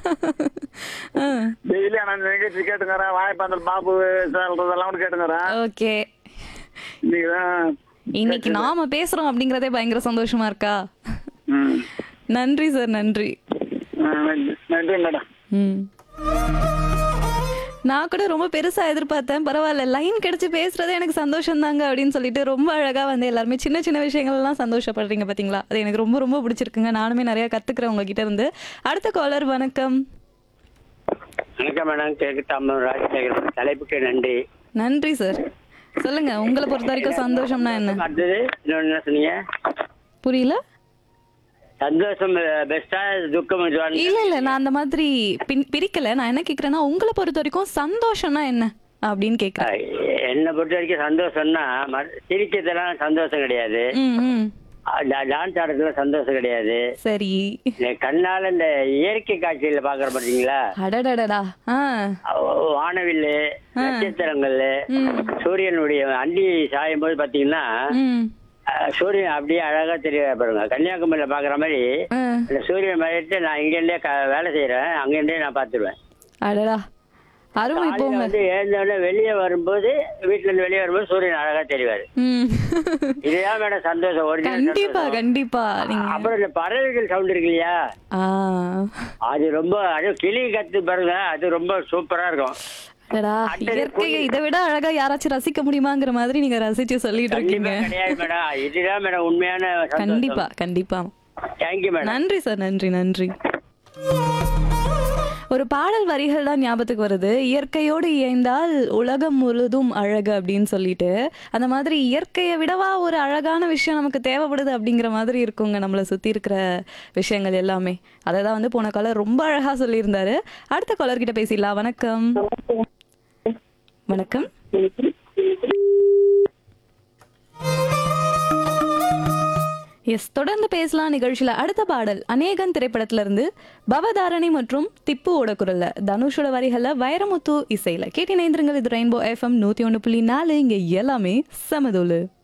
Daily நான் இந்த நிகழ்ச்சி கேட்டுங்கிறேன் வாழைப்பந்தல் பாபு சொல்றதெல்லாம் கூட கேட்டுங்கிறேன் ஓகே இன்னைக்கு தான் இன்னைக்கு நாம பேசுறோம் அப்படிங்கறதே பயங்கர சந்தோஷமா இருக்கா ம். நன்றி சார் நன்றி ஆ, நன்றி நன்றி மேடம் ம் நான் கூட ரொம்ப பெருசா எதிர்பார்த்தேன் பரவாயில்ல லைன் கிடைச்சு பேசுறதே எனக்கு சந்தோஷம் தாங்க அப்படின்னு சொல்லிட்டு ரொம்ப அழகா வந்து எல்லாருமே சின்ன சின்ன விஷயங்கள் எல்லாம் சந்தோஷப்படுறீங்க பாத்தீங்களா அது எனக்கு ரொம்ப ரொம்ப பிடிச்சிருக்குங்க நானுமே நிறைய கத்துக்கிறேன் உங்ககிட்ட இருந்து அடுத்த காலர் வணக்கம் வணக்கம் மேடம் கேக்கு தமிழ் ராஜசேகரன் தலைப்புக்கு நன்றி நன்றி சார் சொல்லுங்க உங்களை பொறுத்த வரைக்கும் சந்தோஷம்னா என்ன அடுத்தது இன்னொன்று என்ன சொன்னீங்க புரியல சந்தோஷம் பெஸ்டா துக்கம் இதுவான்னு இல்ல இல்ல நான் அந்த மாதிரி பின்- பிரிக்கல நான் என்ன கேக்குறேன்னா உங்களை பொறுத்த வரைக்கும் சந்தோஷம்னா என்ன அப்படின்னு கேக்குறேன் அஹ், என்னை பொறுத்த வரைக்கும் சந்தோஷம்னா ம- சிரிக்கிறதுலாம் சந்தோஷம் கிடையாது ம் ம் டா- டான்ஸ் ஆடுறதுல சந்தோஷம் கிடையாது சரி இந்த கண்ணால இந்த இயற்கை காட்சியில பாக்குற பாத்தீங்களா அடடடடா ஆ அஹ், வானவில்லு நட்சத்திரங்கள் சூரியனுடைய அண்டி சாயும் போது பாத்தீங்கன்னா ம் அஹ், சூரியன் அப்படியே அழகா தெரிய பாருங்க கன்னியாகுமரியில பாக்குற மாதிரி ஆ. இந்த சூரியன் மறைட்டு நான் இங்க இருந்தே க- வேலை செய்யறேன் அங்க இருந்தே நான் பாத்துருவேன் அடடா அருமை காலையில போங்க வந்து எழுந்தோடனே வெளியே வரும்போது வீட்டுல இருந்து வெளியே வரும்போது சூரியன் அழகா தெரிவாரு ம் இதுதான் மேடம் சந்தோஷம் ஒரிஜினல் கண்டிப்பா சந்தோஷம். கண்டிப்பா நீங்க அப்புறம் இந்த பறவைகள் சவுண்ட் இருக்கு இல்லையா ஆ அது ரொம்ப அது கிளி கத்து பாருங்க அது ரொம்ப சூப்பரா இருக்கும் அடடா அட்டை இயற்கையை இதை விட அழகா யாராச்சும் ரசிக்க முடியுமாங்கிற மாதிரி நீங்க ரசிச்சு சொல்லிட்டு இருக்கீங்க கண்டிப்பா கிடையாது மேடம் இதுதான் மேடம் உண்மையான கண்டிப்பா கண்டிப்பா தேங்க்யூ மேடம் நன்றி சார் நன்றி நன்றி ஒரு பாடல் வரிகள் தான் ஞாபகத்துக்கு வருது இயற்கையோடு இயைந்தால் உலகம் முழுதும் அழகு அப்படின்னு சொல்லிட்டு அந்த மாதிரி இயற்கையை விடவா ஒரு அழகான விஷயம் நமக்கு தேவைப்படுது அப்படிங்கிற மாதிரி இருக்குங்க நம்மளை சுத்தி இருக்கிற விஷயங்கள் எல்லாமே அதை தான் வந்து போன காலர் ரொம்ப அழகா சொல்லியிருந்தாரு அடுத்த காலர் கிட்ட பேசிடலாம் வணக்கம் வணக்கம் எஸ் தொடர்ந்து பேசலாம் நிகழ்ச்சியில அடுத்த பாடல் அநேகன் திரைப்படத்துல இருந்து பவதாரணி மற்றும் திப்புவோட குரல்ல தனுஷோட வரிகள்ல வைரமுத்து இசையில கேட்டு இணைந்திருங்கள் இது ரெயின்போ எஃப்எம் நூத்தி ஒண்ணு புள்ளி நாலு இங்க எல்லாமே சமதோலு